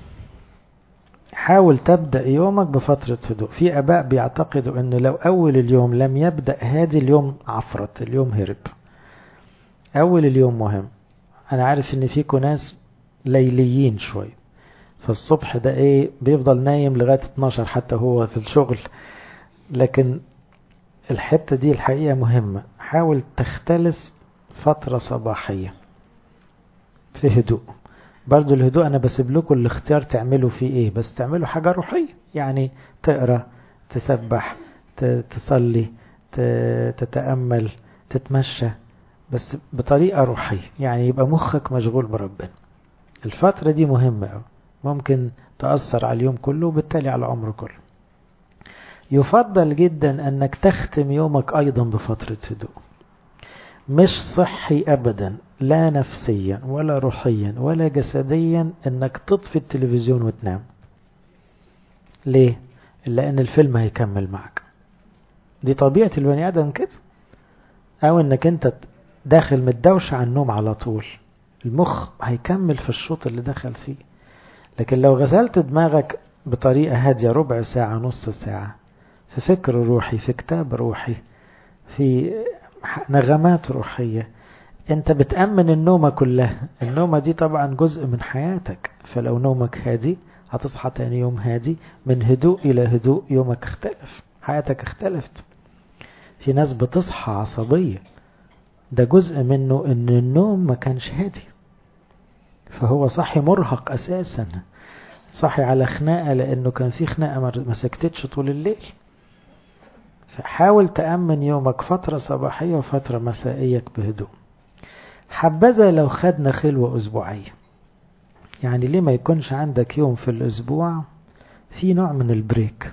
حاول تبدأ يومك بفترة هدوء في أباء بيعتقدوا أنه لو أول اليوم لم يبدأ هادي اليوم عفرت اليوم هرب أول اليوم مهم أنا عارف أن فيكم ناس ليليين شوي فالصبح ده إيه بيفضل نايم لغاية 12 حتى هو في الشغل لكن الحتة دي الحقيقة مهمة حاول تختلس فترة صباحية في هدوء برضو الهدوء أنا بسيب لكم الاختيار تعملوا فيه إيه بس تعملوا حاجة روحية يعني تقرأ تسبح تصلي تتأمل تتمشى بس بطريقة روحية يعني يبقى مخك مشغول بربنا الفترة دي مهمة أوي ممكن تأثر على اليوم كله وبالتالي على العمر كله يفضل جدا أنك تختم يومك أيضا بفترة هدوء مش صحي أبدا لا نفسيا ولا روحيا ولا جسديا أنك تطفي التلفزيون وتنام ليه؟ لأن الفيلم هيكمل معك دي طبيعة البني آدم كده أو أنك أنت داخل متدوش على النوم على طول المخ هيكمل في الشوط اللي دخل فيه لكن لو غسلت دماغك بطريقة هادية ربع ساعة نص ساعة في فكر روحي في كتاب روحي في نغمات روحية انت بتأمن النومة كلها النومة دي طبعا جزء من حياتك فلو نومك هادي هتصحى تاني يوم هادي من هدوء إلى هدوء يومك اختلف حياتك اختلفت في ناس بتصحى عصبية ده جزء منه ان النوم ما كانش هادي فهو صحي مرهق اساسا صحي على خناقة لانه كان في خناقة ما سكتتش طول الليل فحاول تأمن يومك فترة صباحية وفترة مسائية بهدوء حبذا لو خدنا خلوة أسبوعية يعني ليه ما يكونش عندك يوم في الأسبوع في نوع من البريك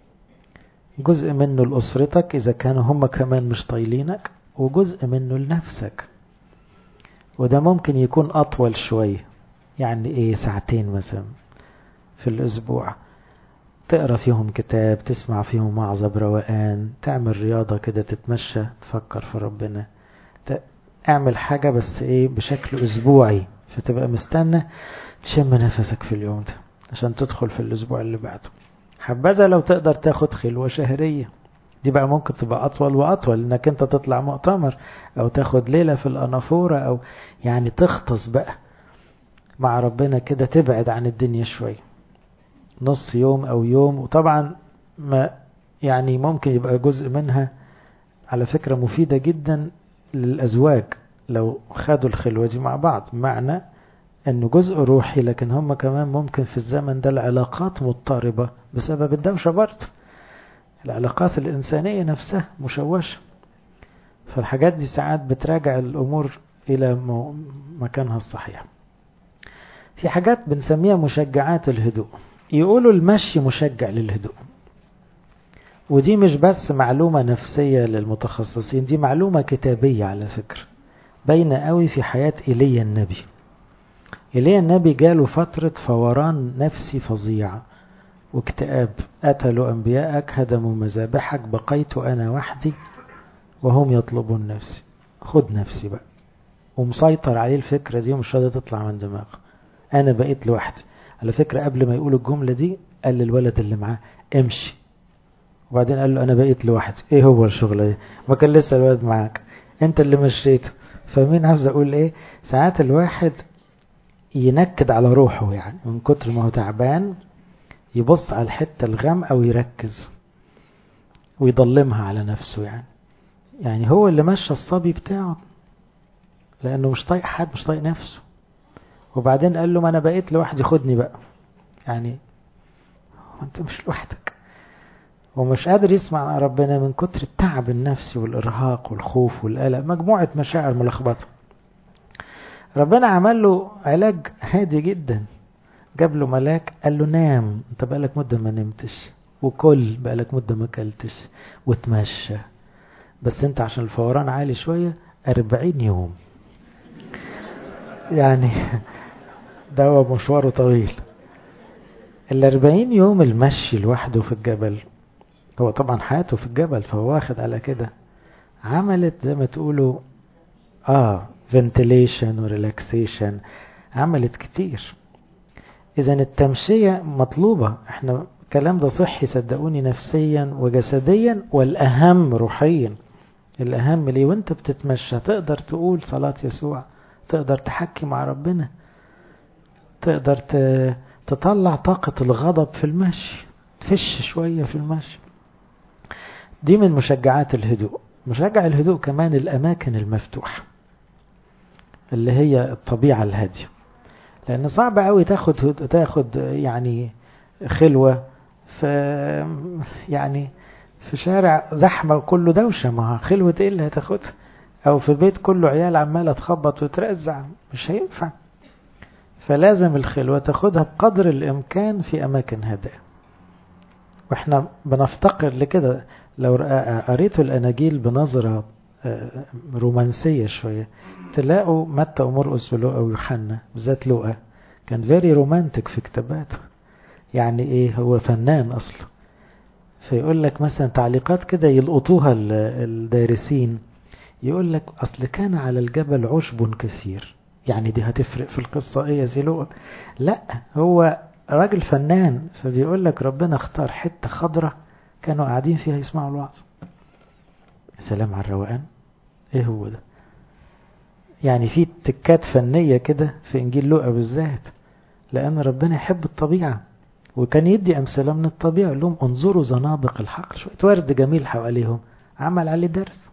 جزء منه لأسرتك إذا كانوا هم كمان مش طايلينك وجزء منه لنفسك وده ممكن يكون أطول شوية يعني إيه ساعتين مثلا في الأسبوع تقرا فيهم كتاب تسمع فيهم وعظة بروقان تعمل رياضة كده تتمشى تفكر في ربنا اعمل حاجة بس ايه بشكل اسبوعي فتبقى مستنى تشم نفسك في اليوم ده عشان تدخل في الاسبوع اللي بعده حبذا لو تقدر تاخد خلوة شهرية دي بقى ممكن تبقى اطول واطول انك انت تطلع مؤتمر او تاخد ليلة في الانافورة او يعني تغطس بقى مع ربنا كده تبعد عن الدنيا شوية نص يوم او يوم وطبعا ما يعني ممكن يبقى جزء منها على فكرة مفيدة جدا للأزواج لو خدوا الخلوة دي مع بعض معنى انه جزء روحي لكن هم كمان ممكن في الزمن ده العلاقات مضطربة بسبب الدوشة برضه العلاقات الإنسانية نفسها مشوشة فالحاجات دي ساعات بتراجع الأمور إلى مكانها الصحيح في حاجات بنسميها مشجعات الهدوء يقولوا المشي مشجع للهدوء ودي مش بس معلومة نفسية للمتخصصين دي معلومة كتابية على فكرة باينة قوي في حياة إيليا النبي إيليا النبي جاله فترة فوران نفسي فظيعة واكتئاب قتلوا أنبياءك هدموا مذابحك بقيت أنا وحدي وهم يطلبون نفسي خد نفسي بقى ومسيطر عليه الفكرة دي ومش راضية تطلع من دماغه أنا بقيت لوحدي على فكرة قبل ما يقول الجملة دي قال للولد اللي معاه امشي وبعدين قال له أنا بقيت لوحدي إيه هو الشغل ده ما كان لسه الولد معاك أنت اللي مشيته فمين عاوز أقول إيه ساعات الواحد ينكد على روحه يعني من كتر ما هو تعبان يبص على الحتة الغامقة ويركز ويضلمها على نفسه يعني يعني هو اللي مشى الصبي بتاعه لأنه مش طايق حد مش طايق نفسه وبعدين قال له ما أنا بقيت لوحدي خدني بقى يعني أنت مش لوحدك ومش قادر يسمع ربنا من كتر التعب النفسي والإرهاق والخوف والقلق مجموعة مشاعر ملخبطة ربنا عمل له علاج هادي جدا جاب له ملاك قال له نام انت بقالك مدة ما نمتش وكل بقالك مدة ما اكلتش وتمشى بس انت عشان الفوران عالي شوية أربعين يوم يعني ده هو مشواره طويل الأربعين يوم المشي لوحده في الجبل هو طبعا حياته في الجبل فهو واخد على كده عملت زي ما تقولوا اه فنتيليشن وريلاكسيشن عملت كتير اذا التمشية مطلوبة احنا الكلام ده صحي صدقوني نفسيا وجسديا والاهم روحيا الاهم ليه وانت بتتمشى تقدر تقول صلاة يسوع تقدر تحكي مع ربنا تقدر تطلع طاقة الغضب في المشي تفش شوية في المشي دي من مشجعات الهدوء مشجع الهدوء كمان الأماكن المفتوحة اللي هي الطبيعة الهادية لأن صعب قوي تاخد تاخد يعني خلوة في يعني في شارع زحمة وكله دوشة ما خلوة ايه اللي هتاخدها أو في بيت كله عيال عمالة تخبط وترزع مش هينفع فلازم الخلوة تاخدها بقدر الإمكان في أماكن هادئة واحنا بنفتقر لكده لو قريتوا الأناجيل بنظرة رومانسية شوية تلاقوا متى ومرقس ولوقا ويوحنا بالذات لوقا كان فيري رومانتك في كتاباته يعني ايه هو فنان اصلا فيقول لك مثلا تعليقات كده يلقطوها الدارسين يقول لك اصل كان على الجبل عشب كثير يعني دي هتفرق في القصة ايه يا زي لوقا لا هو راجل فنان فبيقول لك ربنا اختار حتة خضرة كانوا قاعدين فيها يسمعوا الوعظ سلام على الروقان ايه هو ده يعني في تكات فنية كده في انجيل لوقا بالذات لان ربنا يحب الطبيعة وكان يدي امثلة من الطبيعة يقول لهم انظروا زنابق الحقل شوية ورد جميل حواليهم عمل عليه درس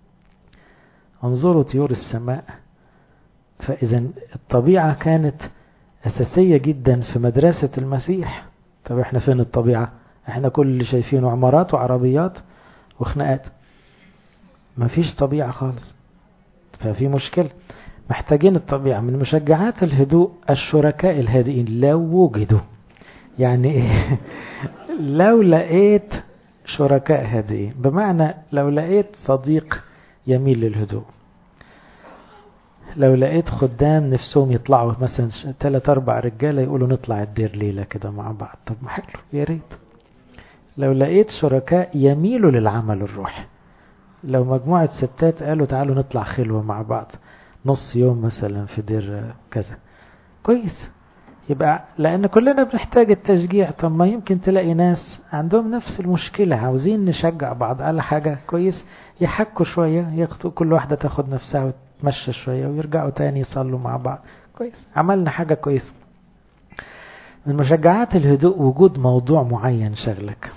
انظروا طيور السماء فاذا الطبيعة كانت اساسية جدا في مدرسة المسيح طب احنا فين الطبيعة احنا كل اللي شايفينه عمارات وعربيات وخناقات مفيش طبيعة خالص ففي مشكلة محتاجين الطبيعة من مشجعات الهدوء الشركاء الهادئين لو وجدوا يعني ايه لو لقيت شركاء هادئين بمعنى لو لقيت صديق يميل للهدوء لو لقيت خدام نفسهم يطلعوا مثلا ثلاث اربع رجاله يقولوا نطلع الدير ليله كده مع بعض طب ما حلو يا ريت لو لقيت شركاء يميلوا للعمل الروحي لو مجموعة ستات قالوا تعالوا نطلع خلوة مع بعض نص يوم مثلا في دير كذا كويس يبقى لأن كلنا بنحتاج التشجيع طب ما يمكن تلاقي ناس عندهم نفس المشكلة عاوزين نشجع بعض على حاجة كويس يحكوا شوية ياخدوا كل واحدة تاخد نفسها وتمشى شوية ويرجعوا تاني يصلوا مع بعض كويس عملنا حاجة كويسة من مشجعات الهدوء وجود موضوع معين شغلك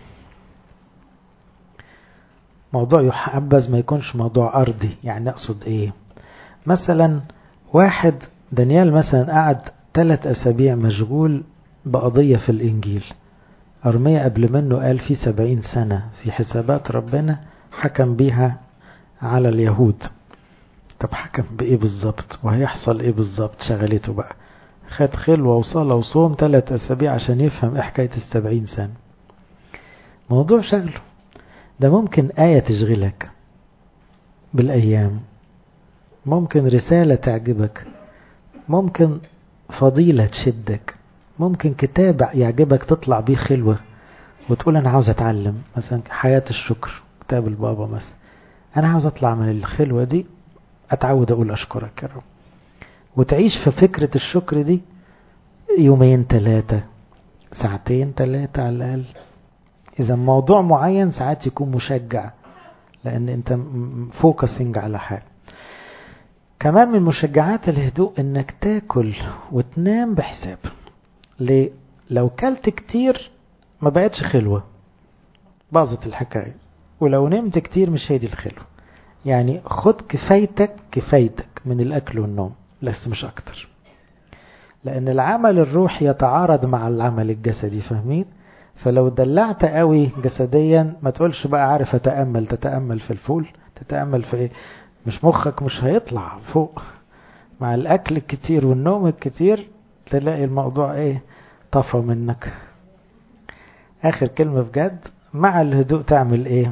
موضوع يحبذ ما يكونش موضوع أرضي يعني أقصد إيه مثلا واحد دانيال مثلا قعد ثلاث أسابيع مشغول بقضية في الإنجيل أرمية قبل منه قال في سبعين سنة في حسابات ربنا حكم بيها على اليهود طب حكم بإيه بالظبط وهيحصل إيه بالظبط شغلته بقى خد خلوة وصلاة وصوم ثلاث أسابيع عشان يفهم إيه حكاية السبعين سنة موضوع شغله ده ممكن آية تشغلك بالأيام ممكن رسالة تعجبك ممكن فضيلة تشدك ممكن كتاب يعجبك تطلع بيه خلوة وتقول أنا عاوز أتعلم مثلا حياة الشكر كتاب البابا مثلا أنا عاوز أطلع من الخلوة دي أتعود أقول أشكرك يا رب وتعيش في فكرة الشكر دي يومين ثلاثة ساعتين ثلاثة على الأقل إذا موضوع معين ساعات يكون مشجع لأن أنت فوكسنج على حاجة كمان من مشجعات الهدوء انك تاكل وتنام بحساب ليه لو كلت كتير ما بقتش خلوة باظت الحكاية ولو نمت كتير مش هي دي الخلوة يعني خد كفايتك كفايتك من الأكل والنوم بس مش أكتر لأن العمل الروحي يتعارض مع العمل الجسدي فاهمين فلو دلعت قوي جسديا ما تقولش بقى عارف أتأمل تتأمل في الفول تتأمل في إيه مش مخك مش هيطلع فوق مع الأكل الكتير والنوم الكتير تلاقي الموضوع إيه طفى منك آخر كلمة بجد مع الهدوء تعمل إيه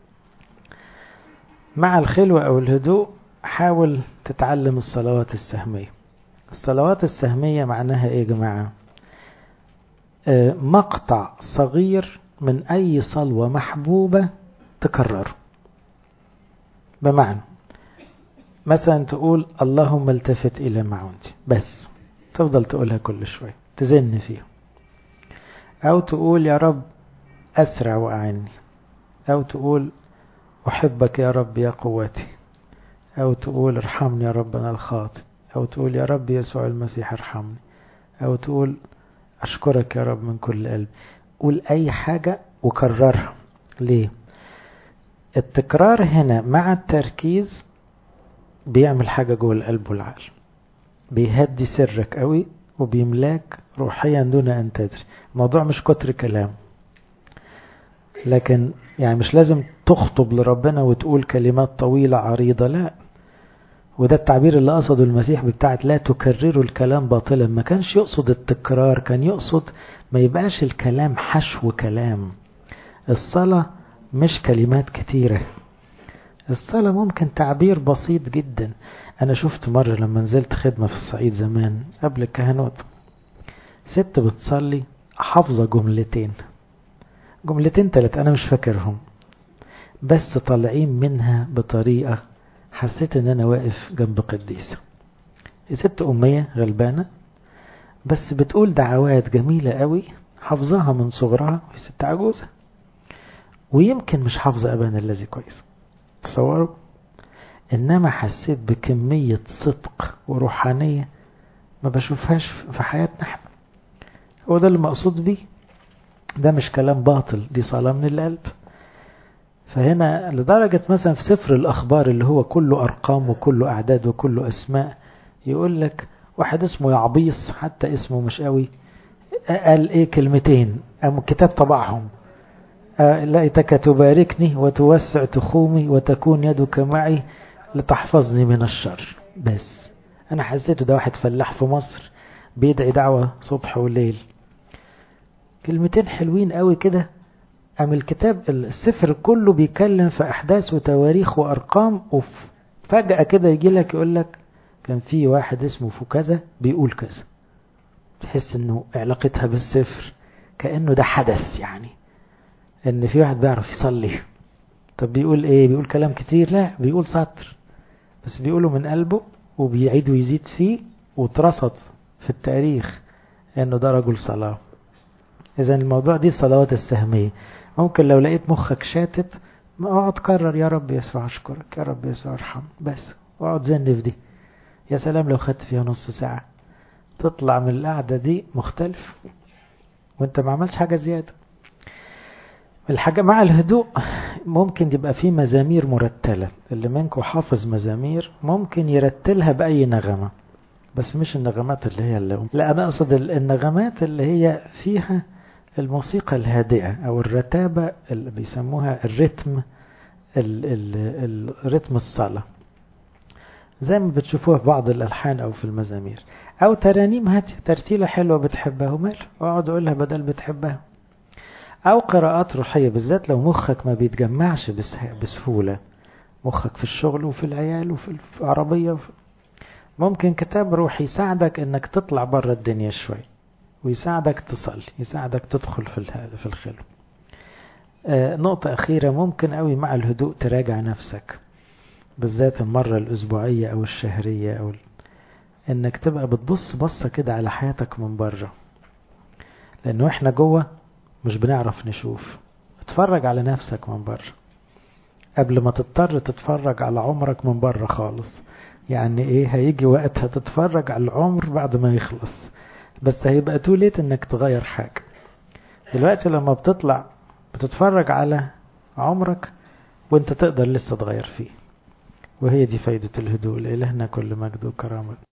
مع الخلوة أو الهدوء حاول تتعلم الصلوات السهمية الصلوات السهمية معناها إيه يا جماعة آه مقطع صغير من أي صلوة محبوبة تكرره بمعنى مثلا تقول اللهم التفت إلى معونتي بس تفضل تقولها كل شوية تزن فيها أو تقول يا رب أسرع وأعني أو تقول أحبك يا رب يا قوتي أو تقول ارحمني يا رب أنا الخاطئ أو تقول يا رب يسوع المسيح ارحمني أو تقول أشكرك يا رب من كل قلب قول أي حاجة وكررها ليه التكرار هنا مع التركيز بيعمل حاجة جوه القلب والعقل بيهدي سرك قوي وبيملاك روحيا دون أن تدري الموضوع مش كتر كلام لكن يعني مش لازم تخطب لربنا وتقول كلمات طويلة عريضة لا وده التعبير اللي قصده المسيح بتاعت لا تكرروا الكلام باطلا ما كانش يقصد التكرار كان يقصد ما يبقاش الكلام حشو كلام الصلاة مش كلمات كتيرة الصلاة ممكن تعبير بسيط جدا أنا شفت مرة لما نزلت خدمة في الصعيد زمان قبل الكهنوت ست بتصلي حافظة جملتين جملتين تلات أنا مش فاكرهم بس طالعين منها بطريقة حسيت ان انا واقف جنب قديسة ست امية غلبانة بس بتقول دعوات جميلة قوي حافظاها من صغرها في ست عجوزة ويمكن مش حافظة ابانا الذي كويس تصوروا انما حسيت بكمية صدق وروحانية ما بشوفهاش في حياتنا احنا هو ده اللي مقصود بيه ده مش كلام باطل دي صلاة من القلب فهنا لدرجة مثلا في سفر الأخبار اللي هو كله أرقام وكله أعداد وكله أسماء يقول لك واحد اسمه يعبيص حتى اسمه مش قوي قال ايه كلمتين قام الكتاب طبعهم لقيتك تباركني وتوسع تخومي وتكون يدك معي لتحفظني من الشر بس انا حسيته ده واحد فلاح في مصر بيدعي دعوة صبح وليل كلمتين حلوين قوي كده أم الكتاب السفر كله بيتكلم في أحداث وتواريخ وأرقام وفجأة كده يجي لك يقول لك كان في واحد اسمه فكذا بيقول كذا تحس انه علاقتها بالسفر كأنه ده حدث يعني ان في واحد بيعرف يصلي طب بيقول ايه بيقول كلام كتير لا بيقول سطر بس بيقوله من قلبه وبيعيد ويزيد فيه واترصد في التاريخ انه ده رجل صلاة اذا الموضوع دي صلوات السهمية ممكن لو لقيت مخك شاتت ما اقعد كرر يا رب يسوع اشكرك يا رب يسوع ارحم بس واقعد زن في دي يا سلام لو خدت فيها نص ساعة تطلع من القعدة دي مختلف وانت ما عملتش حاجة زيادة الحاجة مع الهدوء ممكن يبقى في مزامير مرتلة اللي منكم حافظ مزامير ممكن يرتلها بأي نغمة بس مش النغمات اللي هي اللي لا أنا أقصد النغمات اللي هي فيها الموسيقى الهادئة أو الرتابة اللي بيسموها الرتم الرتم الصلاة زي ما بتشوفوها في بعض الألحان أو في المزامير أو ترانيم هاتية ترتيلة حلوة بتحبها ومال اقعد أقولها بدل بتحبها أو قراءات روحية بالذات لو مخك ما بيتجمعش بسهولة مخك في الشغل وفي العيال وفي العربية وفي ممكن كتاب روحي يساعدك انك تطلع بره الدنيا شوي ويساعدك تصلي يساعدك تدخل في في الخلو آه نقطة أخيرة ممكن قوي مع الهدوء تراجع نفسك بالذات المرة الأسبوعية أو الشهرية أو إنك تبقى بتبص بصة كده على حياتك من بره لأنه إحنا جوه مش بنعرف نشوف اتفرج على نفسك من بره قبل ما تضطر تتفرج على عمرك من بره خالص يعني ايه هيجي وقت هتتفرج على العمر بعد ما يخلص بس هيبقى توليت انك تغير حاجة دلوقتي لما بتطلع بتتفرج على عمرك وانت تقدر لسه تغير فيه وهي دي فايدة الهدوء لإلهنا كل مجد وكرامة